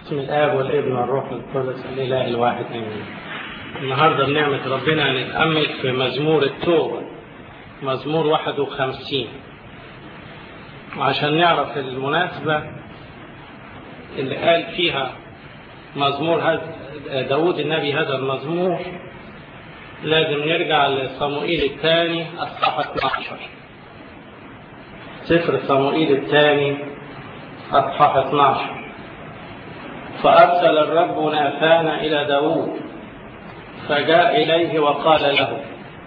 باسم الآب والابن والروح القدس الإله الواحد آمين. النهارده بنعمة ربنا هنتأمل في مزمور التوبة مزمور 51 وعشان نعرف المناسبة اللي قال فيها مزمور هذا داود النبي هذا المزمور لازم نرجع لصموئيل الثاني أصحاح 12 سفر صموئيل الثاني أصحاح 12 فأرسل الرب نافان إلى داود فجاء إليه وقال له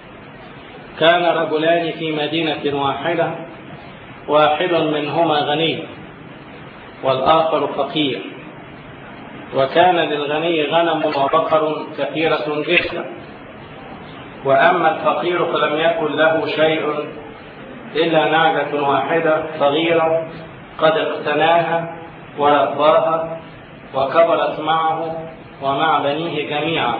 كان رجلان في مدينة واحدة واحد منهما غني والآخر فقير وكان للغني غنم وبقر كثيرة جدا وأما الفقير فلم يكن له شيء إلا نعجة واحدة صغيرة قد اقتناها ورباها وكبرت معه ومع بنيه جميعا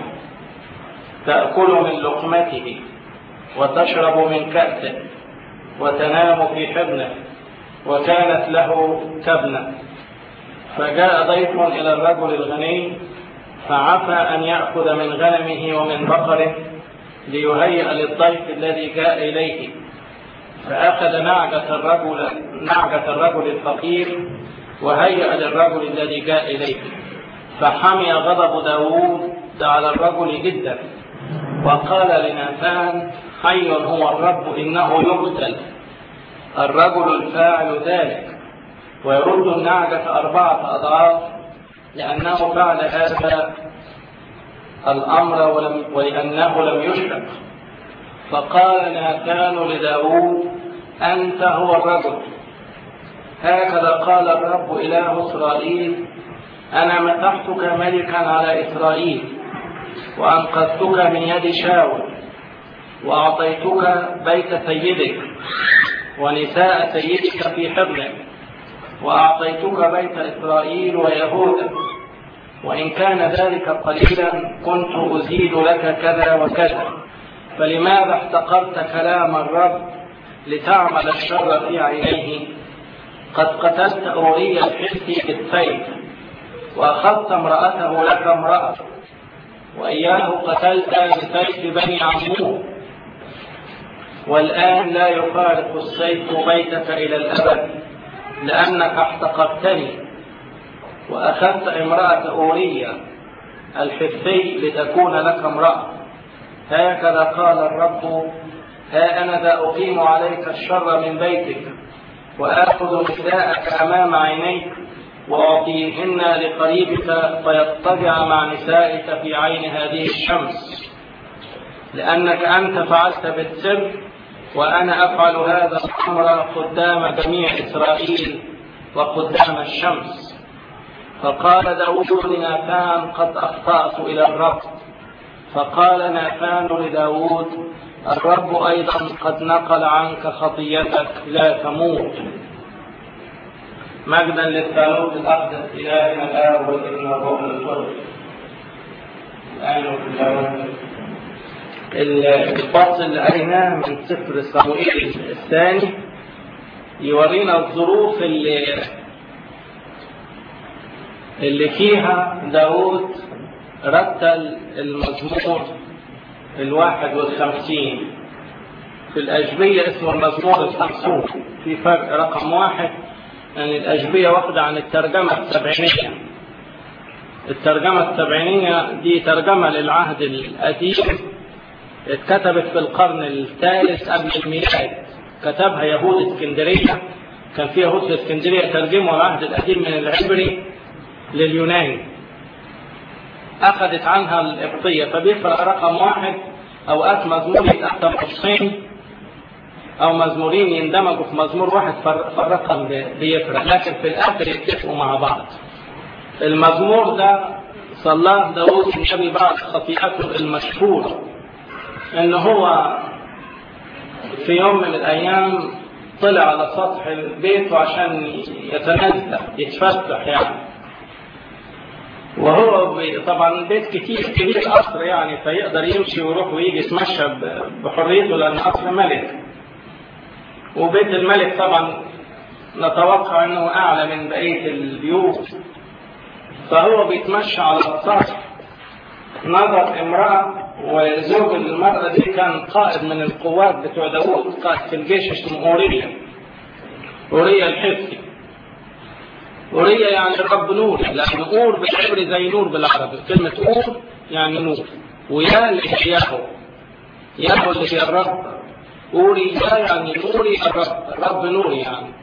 تأكل من لقمته وتشرب من كأسه وتنام في حضنه وكانت له كبنة فجاء ضيف إلى الرجل الغني فعفى أن يأخذ من غنمه ومن بقره ليهيئ للضيف الذي جاء إليه فأخذ نعجة الرجل نعجة الرجل الفقير وهيأ للرجل الذي جاء إليه فحمي غضب داوود على الرجل جدا وقال لنافان حي هو الرب إنه يقتل الرجل الفاعل ذلك ويرد النعجة أربعة أضعاف لأنه فعل هذا الأمر ولم ولأنه لم يشرك فقال ناتان لداود أنت هو الرجل هكذا قال الرب إله إسرائيل أنا مسحتك ملكا على إسرائيل وأنقذتك من يد شاول وأعطيتك بيت سيدك ونساء سيدك في حضنك وأعطيتك بيت إسرائيل ويهوذا وإن كان ذلك قليلا كنت أزيد لك كذا وكذا فلماذا احتقرت كلام الرب لتعمل الشر في عينيه قد قتلت أوريا الحسي بالسيف وأخذت امرأته لك امرأة وإياه قتلت بسيف بني عموه والآن لا يفارق السيف بيتك إلى الأبد لأنك احتقرتني وأخذت امرأة أوريا الحثي لتكون لك امرأة هكذا قال الرب ها أنا ذا أقيم عليك الشر من بيتك وآخذ نساءك أمام عينيك وأعطيهن لقريبك فيضطجع مع نسائك في عين هذه الشمس لأنك أنت فعلت بالسر وأنا أفعل هذا الأمر قدام جميع إسرائيل وقدام الشمس فقال داود لنافان قد أخطأت إلى الرب فقال نافان لداود الرب أيضا قد نقل عنك خطيتك لا تموت مجدا للثالوث الأقدس إلهنا الآب والابن والروح القدس الآن وفي الفصل اللي قريناه من سفر صموئيل الثاني يورينا الظروف اللي اللي فيها داود رتل المزمور الواحد والخمسين في الأجبية اسمه المزمور الخمسون في فرق رقم واحد أن يعني الأجبية واخدة عن الترجمة السبعينية الترجمة السبعينية دي ترجمة للعهد القديم اتكتبت في القرن الثالث قبل الميلاد كتبها يهود اسكندرية كان في يهود في اسكندرية ترجموا العهد القديم من العبري لليوناني أخذت عنها القبطية فبيفرق رقم واحد أوقات مزمور يتقسم نصين أو مزمورين يندمجوا في مزمور واحد فالرقم بيفرق لكن في الآخر يتفقوا مع بعض المزمور ده صلاه داود النبي بعد خطيئته المشهورة إن هو في يوم من الأيام طلع على سطح البيت عشان يتنزه يتفسح يعني وهو طبعا البيت كتير كبير قصر يعني فيقدر يمشي ويروح ويجي يتمشى بحريته لأن قصر ملك وبيت الملك طبعا نتوقع انه اعلى من بقيه البيوت فهو بيتمشى على السطح نظر امرأة وزوج المرأة دي كان قائد من القوات بتوع داوود قائد في الجيش اسمه أوريا أوريا الحفظي أوريا يعني رب نور لأن أور بالعبري زي نور بالعربي كلمة أور يعني نور ويا اللي هي ياهو ياهو اللي هي الرب أوري يا يعني نوري الرب رب نوري يعني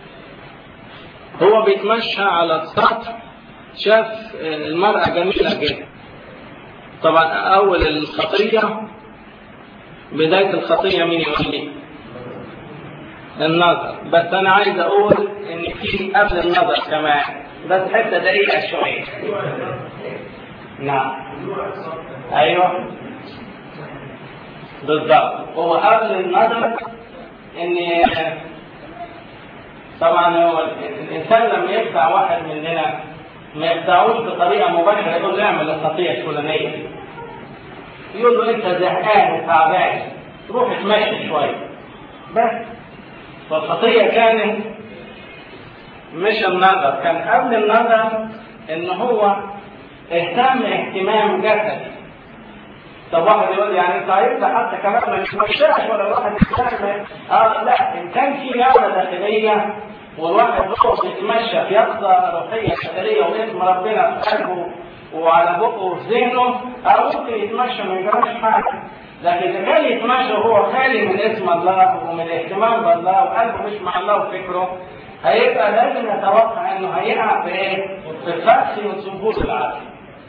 هو بيتمشى على السطح شاف المرأة جميلة جدا طبعا أول الخطية بداية الخطية مين يقول لي؟ النظر بس أنا عايز أقول إن في قبل النظر كمان بس حتة دقيقة شوية نعم أيوه بالضبط هو قبل النظر إن طبعا هو الإنسان لما يخدع واحد مننا ما يخدعوش بطريقة مباشرة يقول له اعمل الخطية الفلانية يقول له أنت زهقان وتعبان روح اتمشى شوية بس فالخطية كانت مش النظر كان قبل النظر ان هو اهتم اهتمام جسدي طب واحد يقول يعني طيب ده حتى كمان ما يتمشاش ولا الواحد يتمشى اه لا ان كان في نعمه داخليه والواحد هو بيتمشى في يقظه روحيه داخليه واسم ربنا في قلبه وعلى بقه وفي ذهنه او ممكن يتمشى ما يجراش حاجه لكن اذا كان يتمشى وهو خالي من اسم الله ومن الاهتمام بالله وقلبه مش مع الله وفكره هيبقى لازم نتوقع انه هيقع في ايه؟ في الفخ من سنبوط العقل.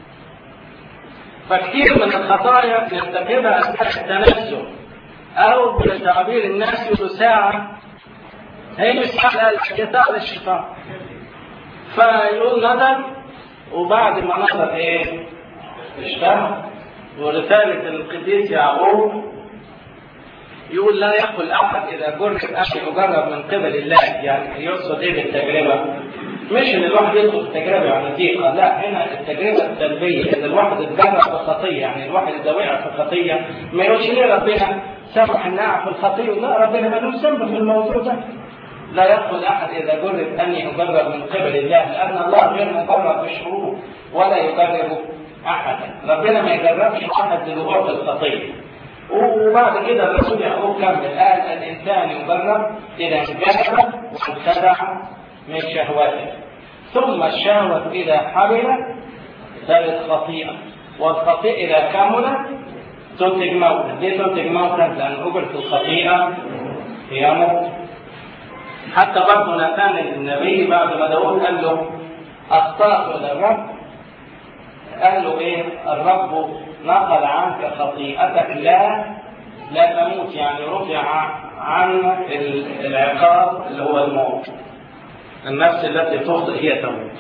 فكثير من الخطايا نرتكبها اثناء التنزل او بتعبير الناس يقولوا ساعه هي مش ساعه ساعه للشيطان. فيقول ندم وبعد ما نظر ايه؟ اشتهى ورسالة القديس يعقوب يقول لا يقل أحد إذا جرب أن يجرب من قبل الله يعني يقصد إيه بالتجربة؟ مش إن الواحد يدخل في تجربة يعني ضيقة، لا هنا التجربة السلبية إن الواحد اتجرب في خطية يعني الواحد إذا وقع في خطية ما يقولش ليه ربنا سمح إن أقع في الخطية، لا ربنا ملوش ذنب في الموضوع ده. لا يقول أحد إذا جرب أن يجرب من قبل الله لأن الله غير مجرب بالشرور ولا يجرب احدا ربنا ما يجربش احد للوقوع في الخطيه وبعد كده الرسول يعقوب كمل قال الانسان يجرب اذا انجذب وابتدع من شهوته ثم الشهوة إذا حملت صارت خطيئة والخطيئة إذا كملت تنتج موتا ليه تنتج موتا؟ لأن أجرة الخطيئة هي موت حتى برضه نتان النبي بعد ما داود قال له أخطأت إلى الرب قال له ايه الرب نقل عنك خطيئتك لا لا تموت يعني رفع عن العقاب اللي هو الموت النفس التي تخطئ هي تموت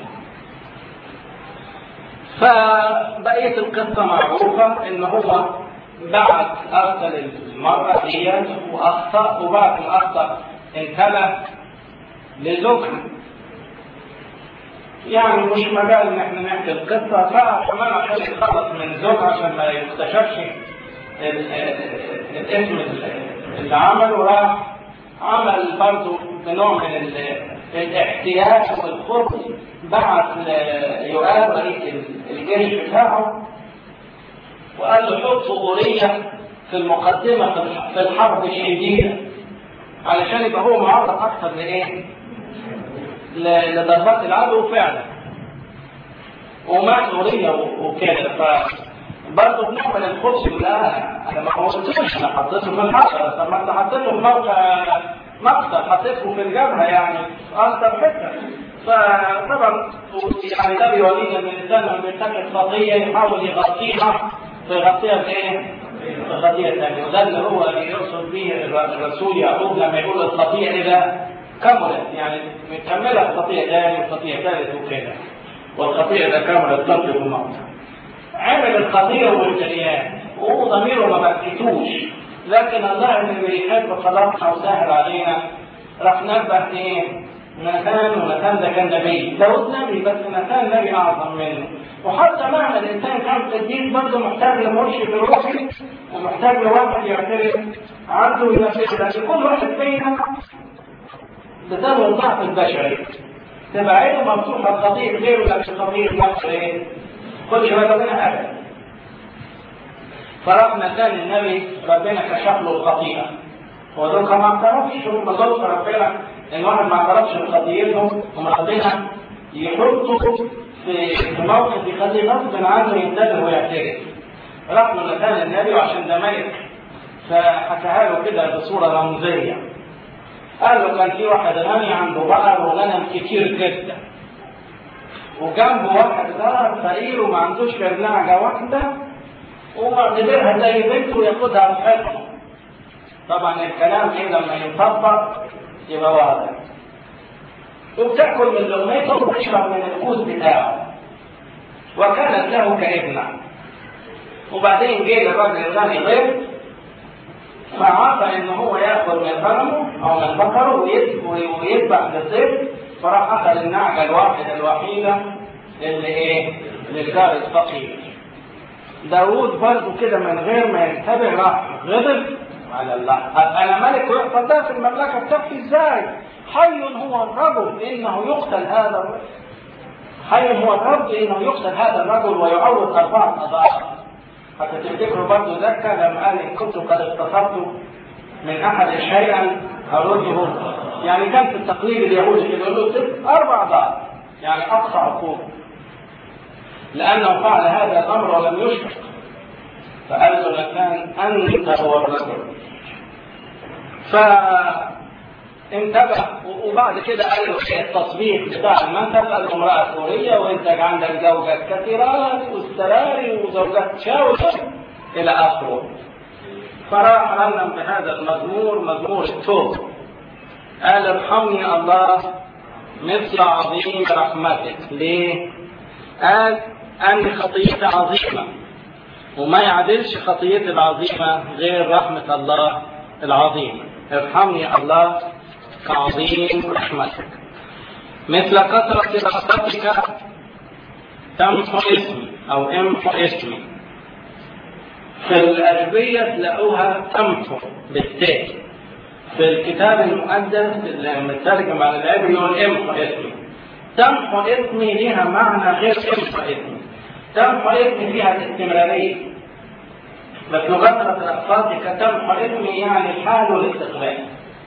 فبقية القصة معروفة ان هو بعد ارسل المرأة ديت واخطأ وبعد ما اخطأ انتبه لزوجها يعني مش مجال ان احنا نحكي القصه فكمان عشان يتخلص من زوج عشان ما يكتشفش الاسم اللي عمله راح عمل برضه بنوع من الاحتياج والخبز بعت يؤاب رئيس الجيش بتاعه وقال له حطوا أورية في المقدمة في الحرب الشديدة علشان يبقى هو معرض أكثر لإيه؟ لضربات العدو فعلا ومات أورية وكده ف برضه بنعمل الخبز لا انا ما قلتوش انا حطيته في الحشره طب ما انت حطيته في موقع مقتل حطيته في الجبهه يعني اكتر حته فطبعا يعني ده بيورينا ان الانسان لما بيرتكب خطيه يحاول يغطيها فيغطيها بايه؟ بخطيه ثانيه وده اللي هو اللي يقصد به الرسول يعقوب لما يقول الخطيه اذا كملت يعني مكمله خطيه ثانيه وخطيه ثالث وكده والخطيه اذا كملت تطلب الموت عمل الخطيئة والجريان وهو ضميره ما بكتوش لكن الله اللي بيحب خلقنا وسهل علينا راح نبه ايه؟ نتان ونتان ده كان نبي داود نبي بس نتان نبي اعظم منه وحتى معنى الانسان كان قديس برضه محتاج لمرشد روحي ومحتاج لواحد يعترف عنده وينفذ لكن كل واحد فينا بسبب الضعف البشري تبقى عينه مفتوحه الخطيب غير ولا مش الخطيب نفسه ايه؟ كل شويه ربنا ابدا فرحنا كان النبي ربنا كشف له الخطيئه هو دول ما اعترفش هم ظلم ربنا ان واحد ما اعترفش بخطيئته هم ربنا يحطه في موقف يخليه غصب عنه ينتبه ويعترف راح له مكان النبي وعشان ده ملك فحكاها له كده بصوره رمزيه قال له كان في واحد غني عنده بقر وغنم كتير جدا وجنبه واحد جار فقير وما عندوش غير نعجه واحده ومعتبرها زي بنته وياخدها بحقه طبعا الكلام ايه لما يطبق يبقى واضح وبتاكل من لقمته وتشرب من الكوز بتاعه وكانت له كابنه وبعدين جه الراجل الغني ضيف فعرف ان هو ياخذ من غنمه او من بقره ويذبح للضيف فراح اخذ النعجه الواحده الوحيده اللي ايه؟ للجار الفقير. داوود برضه كده من غير ما ينتبه راح غضب على الله انا ملك ويحصل ده في المملكه بتاعتي ازاي؟ حي هو الرجل انه يقتل هذا الرجل حي هو الرب انه يقتل هذا الرجل ويعوض اربعه اضعاف حتى تفتكروا برضه ذكى لما قال ان كنت قد اختصرت من احد شيئا ارده يعني كان في التقليد اليهودي كده يقول له اربع ضعف يعني اقصى عقوبه لانه فعل هذا الامر ولم يشفق فقال له لكان انت هو الرجل ف انتبه وبعد كده قال له التصبيح بتاع المنتج قال له امراه سوريه وانت عندك زوجات كثيرات والسراري وزوجات شاول الى اخره فراح رنم بهذا المزمور مزمور التوبه قال ارحمني الله مثل عظيم رحمتك ليه؟ قال أن خطيئتي عظيمة وما يعدلش خطيئتي العظيمة غير رحمة الله العظيمة ارحمني الله كعظيم رحمتك مثل كثرة رحمتك تمحو اسمي أو امحو اسمي في الأجبية تلاقوها تمحو بالتاء في الكتاب المقدس اللي مترجم على العبري يقول امحو اسمي تمحو اسمي لها معنى غير امحو اسمي تمحو اسمي فيها الاستمرارية بس مغادرة رأفاتك تمحو اسمي يعني حال الاستقبال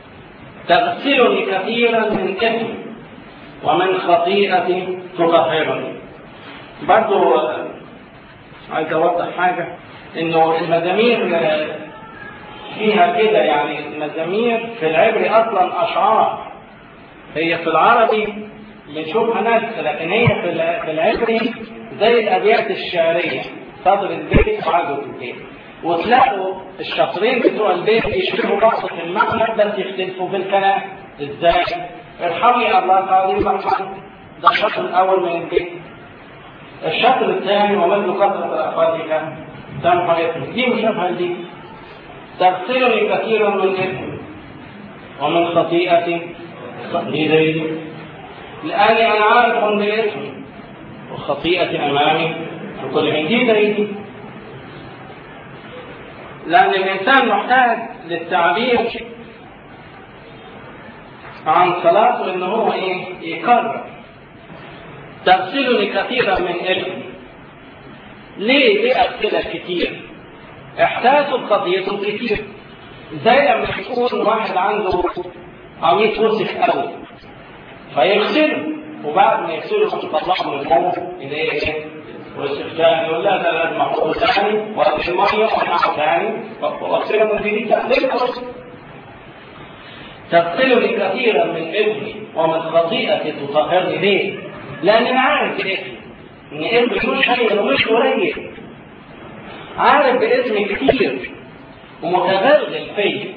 تغسلني كثيرا من اسمي ومن خطيئتي تطهرني برضو عايز اوضح حاجة انه المزامير فيها كده يعني المزامير في العبري اصلا اشعار هي في العربي بنشوفها ناس لكن هي في العبري زي الابيات الشعريه صدر البيت وعجب البيت وتلاقوا الشطرين بتوع البيت يشبهوا بعض في المعنى بس يختلفوا في الكلام ازاي؟ ارحمني الله تعالى مرحبا ده الشطر الاول من البيت الشطر الثاني ومثل كثرة أخواتك تمحو اسمك دي مشابهة لدي تغسلني كثيرا من اسمي ومن خطيئتي دي زي دي لأني أنا عارف باسمي وخطيئتي أمامي وكل من دي زي دي لأن الإنسان محتاج للتعبير عن صلاته إن هو إيه؟ يكرر تغسلني كثيرا من اسمي ليه ليه أغسلك كتير؟ احساسه بخطيته كتير زي لما يكون واحد عنده قميص وسخ قوي فيغسله وبعد ما يغسله يطلعه من الموت الى ايه؟ وسخ تاني يقول لا لا لازم احطه تاني واغسل الميه وانقعه تاني واغسله من جديد تغسلني كثيرا من اسمي ومن خطيئتي تطهرني ليه؟ لان انا عارف باسمي ان اسمي مش خير ومش قليل عارف باسمي كتير ومتغلغل فيا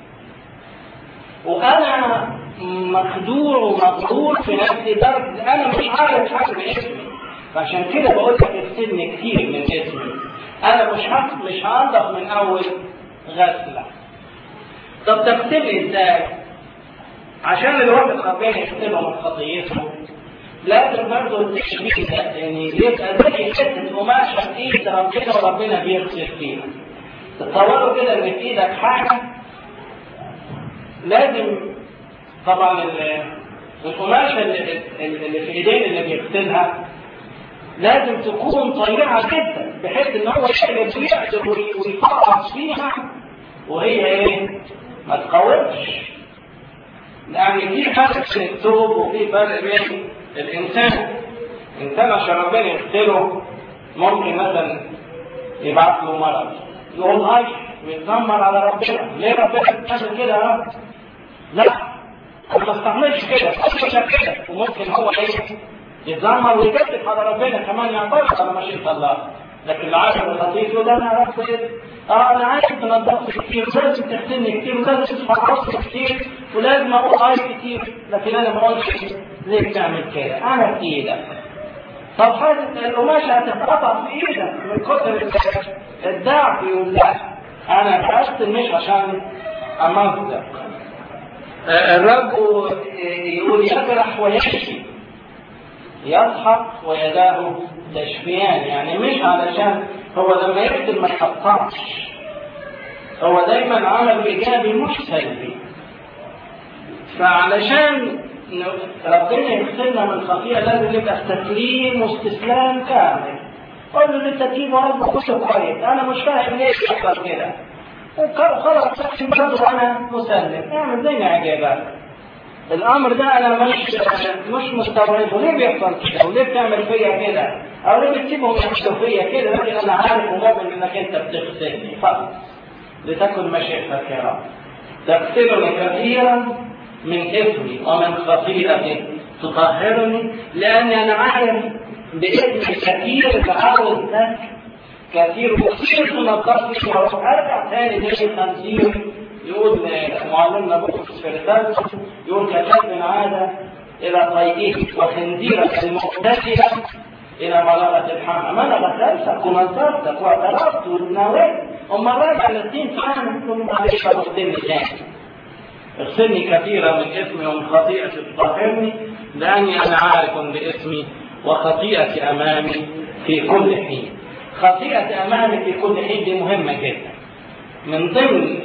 وانا مخدوع ومغرور في نفسي لدرجه انا مش عارف حاجه باسمي فعشان كده بقول لك اغسلني كتير من اسمي انا مش هخ... مش هنضف من اول غسله طب تغسلني ازاي؟ عشان الواحد ربنا يغسله من خطيته لازم برضه التشبيه ده يعني يبقى زي حته قماشه في ايد ربنا وربنا بيغسل فيها. تصوروا كده ان في ايدك حاجه لازم طبعا والقماشة اللي, اللي في ايدين اللي بيغسلها لازم تكون طيعة جدا بحيث ان هو يقلب ويقدر ويفقص فيها وهي ايه؟ ما تقاومش. يعني في فرق بين الثوب وفي فرق بين الانسان. الانسان عشان ربنا يغسله ممكن مثلا يبعث له مرض يقول هاي ويتذمر على ربنا ليه ربنا بتعمل كده يا رب؟ لا انا ما استعملش كده اصلا كده وممكن هو ايه يتذمر ويكذب على ربنا كمان يعترض على مشيئة الله لكن العاشر الخطيب يقول انا عرفت ايه؟ اه انا عارف ان الضغط كتير ولازم تغسلني كتير ولازم تدفع راسي كتير ولازم اقول هاي كتير لكن انا ما قلتش ليه بتعمل كده؟ انا في ايدك طب هذه القماشه هتتقطع في ايدك من كتر الدعم يقول لا انا بغسل مش عشان امزق الرب يقول يجرح ويشفي يضحك ويداه تشفيان يعني مش علشان هو لما يكتب ما يقطعش هو دايما عمل ايجابي مش سلبي فعلشان ربنا يغسلنا من الخطيئه لازم نبقى في تسليم واستسلام كامل قول له انت تجيب رب كله كويس انا مش فاهم ليه بيحصل كده خلاص برضه انا مسلم اعمل زي ما عجبك الامر ده انا مش مش مستوعبه ليه بيحصل كده وليه بتعمل فيا كده او ليه بتسيبهم يعملوا فيا كده لكن انا عارف ومؤمن انك انت بتغسلني فقط لتكن مشيئتك يا رب تغسلني كثيرا من اثمي ومن خطيئتي تطهرني لاني انا عارف باثم كثير بعوض لك كثير وكثير من الضغط ارجع تاني تاني خمسين يقول معلمنا بطرس في رسالته يقول ككلب عاد الى طيئه وخنزيرة المقتتلة الى مرارة الحمى ما انا غسلتك ونظرتك واعترفت ونويت اما راجع للدين فاهم ثم معلش اغسلني تاني اغسلني كثيرا من اثمي ومن خطيئتي تطهرني لاني انا عارف باسمي وخطيئتي امامي في كل حين خطيئتي امامي في كل حين دي مهمه جدا من ضمن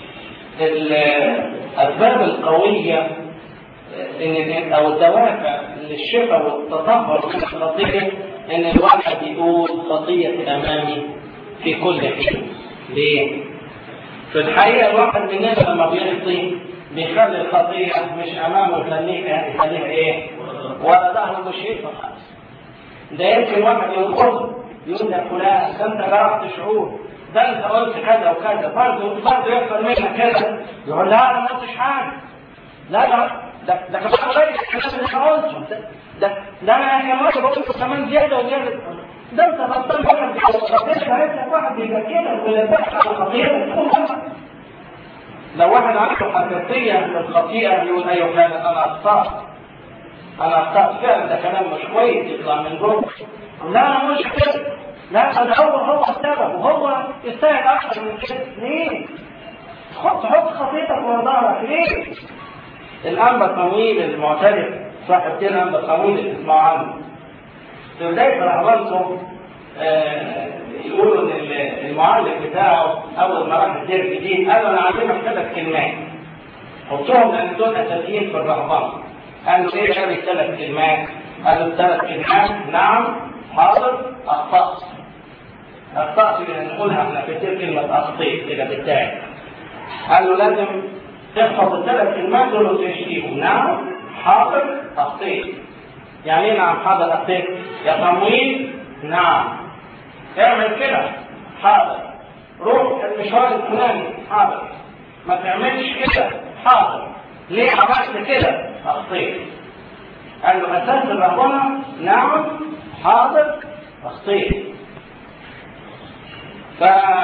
الاسباب القويه ان او الدوافع للشفاء والتطهر من الخطيه ان الواحد يقول خطيه امامي في كل حين ليه؟ في الحقيقه الواحد مننا لما بيخطي بيخلي الخطيه مش امامه يخليها يخليها ايه؟ ولا ظهره مش شايفه خالص ده يمكن واحد يقول يقول لك فلان ده انت جرحت شعور ده انت قلت كذا وكذا برضه برضه يحصل منك كذا يقول لا انا ما قلتش حاجه لا لا ده ده كمان قليل الكلام اللي انا قلته ده ده ده انا كمان واحد بقول كمان زياده وزياده ده انت غلطان واحد ربنا عرفت واحد بيبقى كده ويلبسك على الخطيئه لو واحد عنده حساسيه للخطيئه يقول ايوه فعلا انا اخطات انا اخطات فعلا ده كلام مش كويس يطلع من جوه لا مش كده لا ده هو هو السبب وهو يستاهل اكثر من كده ليه؟ تحط تحط خطيتك ورا ظهرك ليه؟ الانبا طويل المعترف صاحب كده الانبا طويل اللي اسمه عنه في بدايه رهبنته آه يقولوا ان المعلم بتاعه اول ما راح الدير الجديد قال له انا علمك ثلاث كلمات حطهم لان دول اساسيين في الرهبنه قال له ايه هذه الثلاث كلمات؟ قال له الثلاث كلمات نعم حاضر اخطات اخطات اللي نقولها احنا كتير كلمه اخطيت كده بالتالي قال له لازم تحفظ الثلاث كلمات دول وتشتيهم نعم حاضر اخطيت يعني ايه نعم حاضر اخطيت يا تمويل نعم اعمل كده حاضر روح المشوار الفلاني حاضر ما تعملش كده حاضر ليه عملت كده اخطيت قال له اساس الرهبنه نعم حاضر اخطيت ف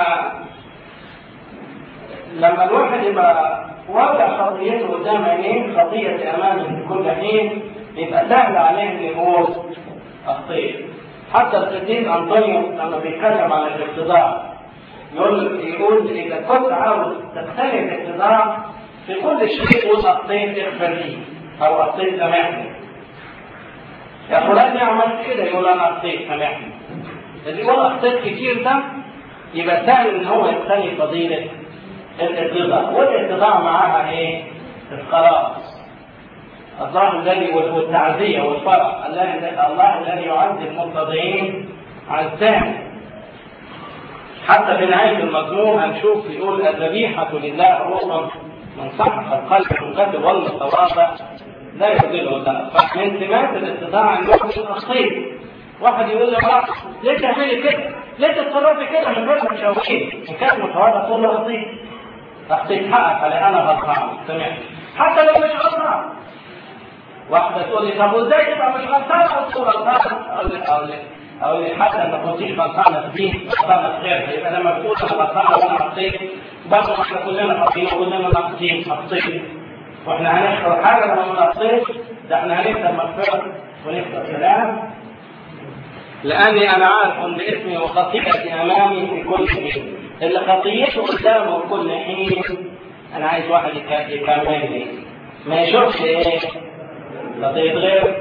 لما الواحد يبقى واضع خطيته قدام عينيه خطية أمامه في كل حين يبقى سهل عليه إنه يقول أخطيت حتى القديس أنطونيو لما بيتكلم عن الاتضاع يقول يقول إذا كنت عاوز تقتني الاتضاع في كل شيء قول أخطيت اغفر لي أو أخطيت سامحني يا فلان عملت كده يقول أنا أخطيت سامحني اللي يقول أخطيت كتير ده يبقى سهل إن هو يقتني فضيلة الاتضاع والاتضاع معاها ايه؟ الخلاص الله الذي والتعزية والفرح الله الذي يعزي المتضعين عزاه حتى في نهاية المزمور هنشوف يقول الذبيحة لله روح من صحح القلب المنكسر والمتواضع لا يضل الله فمن سمات الاستطاعة ان يحدث التخطيط واحد يقول لي خلاص ليه تعملي كده؟ ليه تتصرفي كده من غير مشاورين؟ ان كانت متواضعة تقول له خطيط تخطيط حقك على انا غلطان سمعت حتى لو مش غلطان واحدة تقول لي طب وازاي تبقى مش غلطان او تقول غلطان؟ اقول لك اقول لك اقول لك حتى ما كنتيش غلطانة في دي غلطانة في غيرها يبقى لما تقول انا غلطانة وانا خطيت برضه احنا كلنا خاطئين وكلنا ناقصين خاطئين واحنا هنخسر حاجه لما ما نقصرش ده احنا هنكسب مغفره ونكسب سلام لاني انا عارف ان اسمي وخطيئتي امامي في كل حين اللي خطيته قدامه في كل حين انا عايز واحد يكملني ما يشوفش ايه خطيئة غيره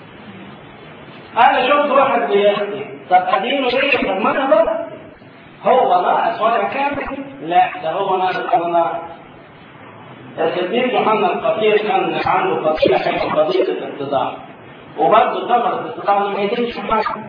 انا شفت واحد بيخطي طب ادينه ليه طب ما انا بقى هو ناقص وانا كامل لا ده هو ناقص وانا ناقص القديس يوحنا القصير كان عنده قضيه حلوه قضيه الاتضاع وبرضه ثمره الاتضاع ما يدينش حاجه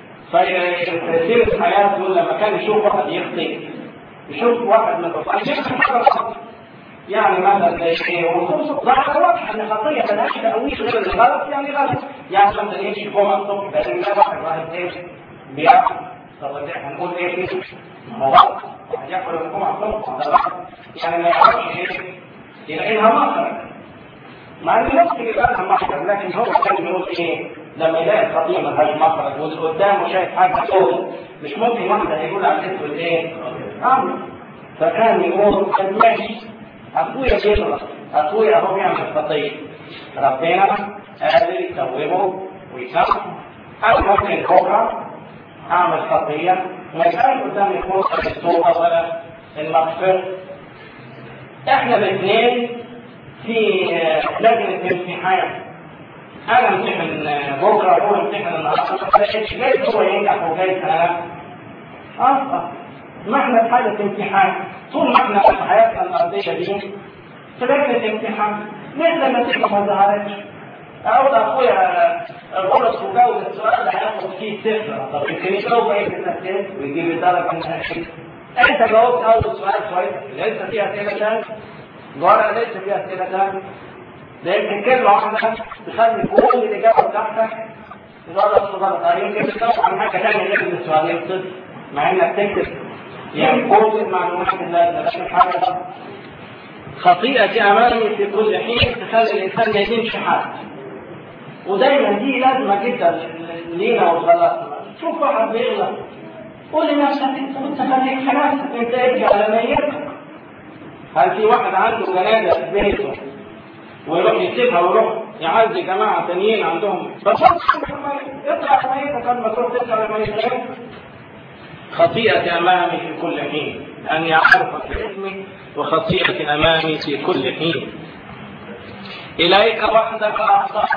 في سيره حياته لما كان يشوف واحد يخطي يشوف واحد من الخطأ يعني مثلا زي ايه ظاهر واضح ان خطيه ملهاش تأويل غير الغلط يعني غلط يعني مثلا يمشي جمعه الصبح لان ده واحد واحد ايه بياكل طب هنقول ايه ما هو غلط واحد ياكل الجمعه الصبح ده غلط يعني ما يعرفش ايه يلاقيها مخرج مع ان نفسه يبقى لها مخرج لكن هو كان بيقول ايه لما يلاقي الخطيئه ملهاش مخرج واللي قدامه شايف حاجه فوق مش ممكن واحده هيقول على الاسود ايه؟ امر فكان يقول كان ماشي اخويا بيغلط اخويا اهو بيعمل خطيه ربنا قادر يتوبه ويسامحه او ممكن بكره اعمل خطيه ما يبقاش قدامي فرصه للتوبه ولا المغفره احنا الاثنين في لجنه امتحان انا امتحن بكره هو امتحن النهارده جاي هو ينجح وجاي انا اصلا ما احنا في حاله امتحان طول ما احنا في حياتنا الارضيه دي في لجنه امتحان ليه لما تيجي ما ظهرتش اقول اخويا الغرس وجاوب السؤال ده هياخد فيه صفر طب يمكن يجاوب ايه في التسجيل ويجيب الدرجه من الشيء انت جاوبت اول سؤال كويس لسه فيها اسئله ثانيه الورقه لسه فيها اسئله ثانيه ده يمكن كلمه واحده تخلي كل الاجابه بتاعتك غلط غلط يمكن تدور عن حاجه ثانيه غير السؤالين صفر مع انك تكتب يعني كل المعلومات اللازمه لكن حاجه غلط خطيئتي امامي في كل حين تخلي الانسان ما يدينش حد ودايما دي لازمه جدا لينا وغلطنا شوف واحد بيغلط قول لنفسك انت وانت خليك في نفسك انت ارجع على ميتك هل في واحد عنده جنازه في بيته ويروح يسيبها ويروح يعزي جماعه تانيين عندهم بس اطلع ميتك قبل ما تروح تسال ميتك خطيئتي امامي في كل حين اني اعرفك باسمي وخطيئتي امامي في كل حين اليك وحدك اخطات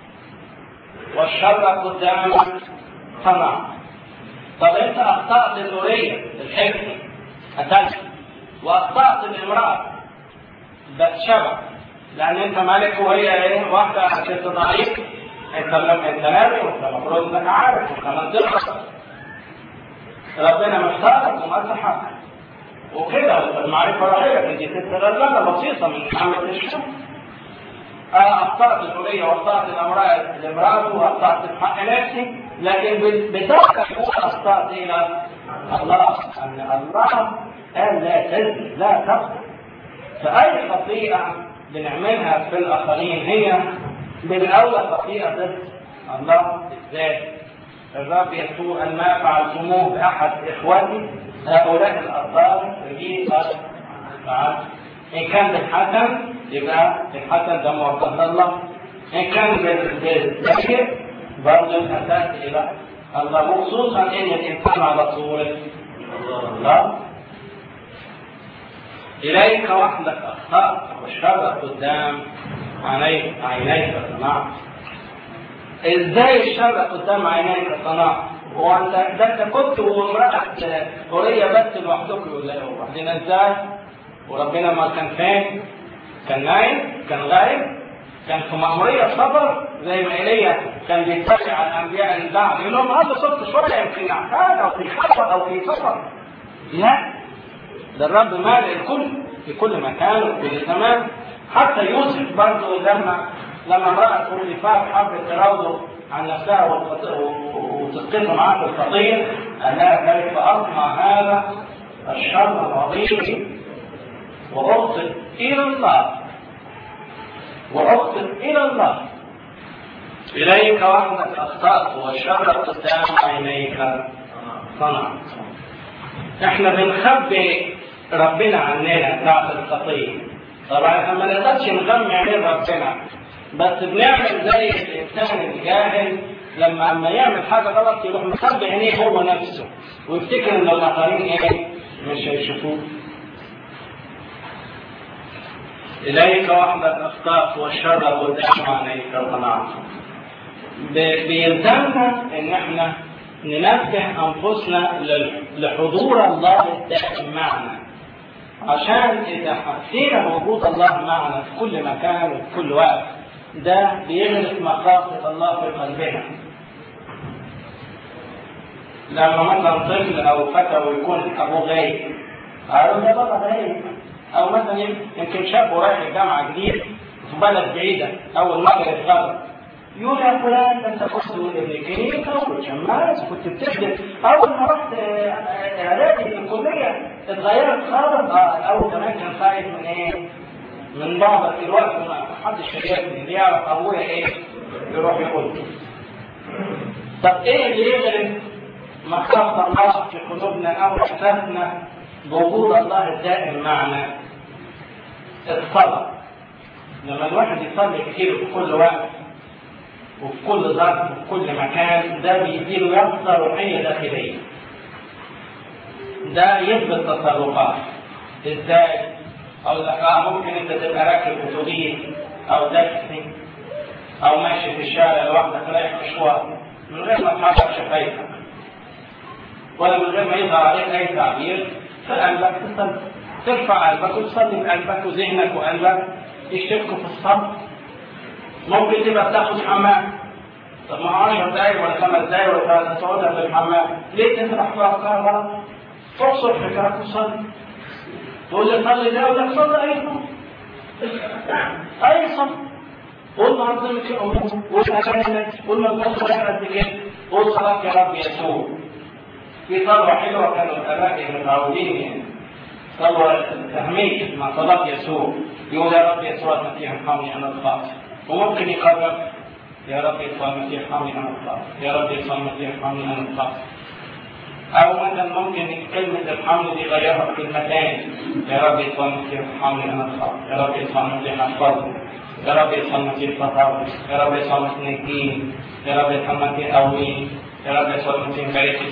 والشر قدامك صنعت طب انت اخطات الذريه الحكمه قتلت واخطات الامراه بتشبع لان انت مالك وهي ايه واحده ست ضعيف انت لما انت نبي وانت المفروض انك عارف وكمان تغلط ربنا مختارك ومسحك وكده المعرفه روحيه دي ست غلطه بسيطه من محمد الشيخ انا اخطات الحريه واخطات الامراه الامراه واخطات في حق نفسي لكن بترك اخطات الى الله ان الله قال لا تزني لا تقتل فاي خطيئه بنعملها في الاخرين هي بالاول خطيئه ضد الله بالذات الرب يسوع ان ما فعلتموه باحد اخوتي هؤلاء الاطفال فجي قال فعلت ان كان بالحسن يبقى الحسن ده موافقة الله ان كان بالذكر برضه الاساس الى الله وخصوصا ان الانسان على صورة الله اليك وحدك اخطات والشر قدام عينيك عينيك صنعت ازاي الشر قدام عينيك صنعت هو انت ده انت كنت وامرأة هورية بس لوحدكم ولا وبعدين ازاي؟ وربنا ما كان فين؟ كان نايم؟ كان غايب؟ كان في مأمورية صبر زي ما ايليا كان بيتبع على الأنبياء اللي بعد يقول لهم هذا صرت شوية يمكن نعتاد أو في حفر أو في سفر لا ده الرب مالئ الكل في كل مكان وفي زمان حتى يوسف برضه لما لما امرأة بوليفار حبت تراوده عن نفسها وتسقطه معاه في الخطية قال لها كيف أطمع هذا الشر العظيم وأخطئ إلى الله وأخطئ إلى الله إليك وحدك أخطأت والشر قدام عينيك صنعت احنا بنخبي ربنا عننا بعد الخطيه طبعا احنا ما نقدرش نغمي عين ربنا بس بنعمل زي الانسان الجاهل لما اما يعمل حاجه غلط يروح مخبي عينيه هو نفسه ويفتكر ان الاخرين ايه مش هيشوفوه إليك وحدك أخطأت والشر قدام عينيك وقنعت بيلزمنا إن إحنا ننبه أنفسنا لحضور الله الدائم معنا عشان إذا حسينا وجود الله معنا في كل مكان وفي كل وقت ده بيغرس مخافة الله في قلبنا لما مثلا طفل أو فتى ويكون أبوه غايب أقول ده بابا غايب أو مثلا يمكن شاب ورايح الجامعة جديد في بلد بعيدة أول مرة يتغرب يقول يا فلان ده انت كنت ميكانيكا وشماس وكنت بتخدم اول ما رحت اعدادي في الكليه اتغيرت خالص اه الاول كمان كان خايف من ايه؟ من بابا دلوقتي ما حدش شايفني بيعرف ابويا ايه؟ يروح يقول طب ايه اللي يغرب مخافه الله في قلوبنا او احساسنا بوجود الله الدائم معنا؟ الصلاه لما الواحد يصلي كتير في كل وقت وفي كل ظرف وفي كل مكان ده بيديله يقظة روحية داخلية. ده يثبت تصرفات. ازاي؟ أقول لك اه ممكن أنت تبقى راكب أتوبيس أو تاكسي أو ماشي في الشارع لوحدك رايح مشوار من غير ما تحرك شفايفك ولا من غير ما يظهر عليك أي تعبير في قلبك تصلي. ترفع قلبك وتصلي بقلبك وذهنك وقلبك يشتركوا في الصبر ممكن تبقى بتاخد حمام طب ما 10 دقايق ولا خمس دقايق ولا تقعدها في الحمام ليه تسرح في افكار غلط؟ تقصر فكرك وصلي تقول لي صلي ده يقول لك صلي اي صلي اي صلي قول ما عظمك يا امور قول عشان قول ما تقول صلاه قد كده قول صلاه يا رب يسوع في صلوه حلوه كانوا الاباء متعودين يعني صلوه تهميش مع صلاه يسوع يقول يا رب يسوع المسيح ارحمني انا الخاطئ وممكن يقرر يا رب يسوع المسيح ارحمني انا الخاطئ يا رب يسوع المسيح ارحمني انا الخاطئ او مثلا ممكن كلمة ارحمني دي يغيرها بكلمتين يا رب يسوع المسيح ارحمني انا الخاطئ يا رب يسوع المسيح احفظني يا رب يسوع المسيح طهرني يا رب يسوع المسيح نجيني يا رب يسوع المسيح قويني يا رب يسوع المسيح باركني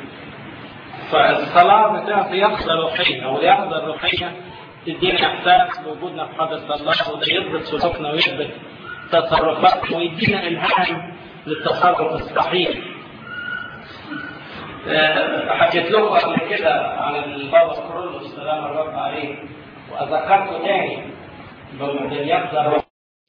فالصلاة بتعطي يقظة روحية واليقظة الروحية تدينا إحساس بوجودنا في حضرة الله وده يثبت سلوكنا ويثبت تصرفاتنا ويدينا إلهام للتصرف الصحيح. أه حكيت لكم قبل كده عن البابا كرولوس سلام الرب عليه وأذكرته تاني باليقظة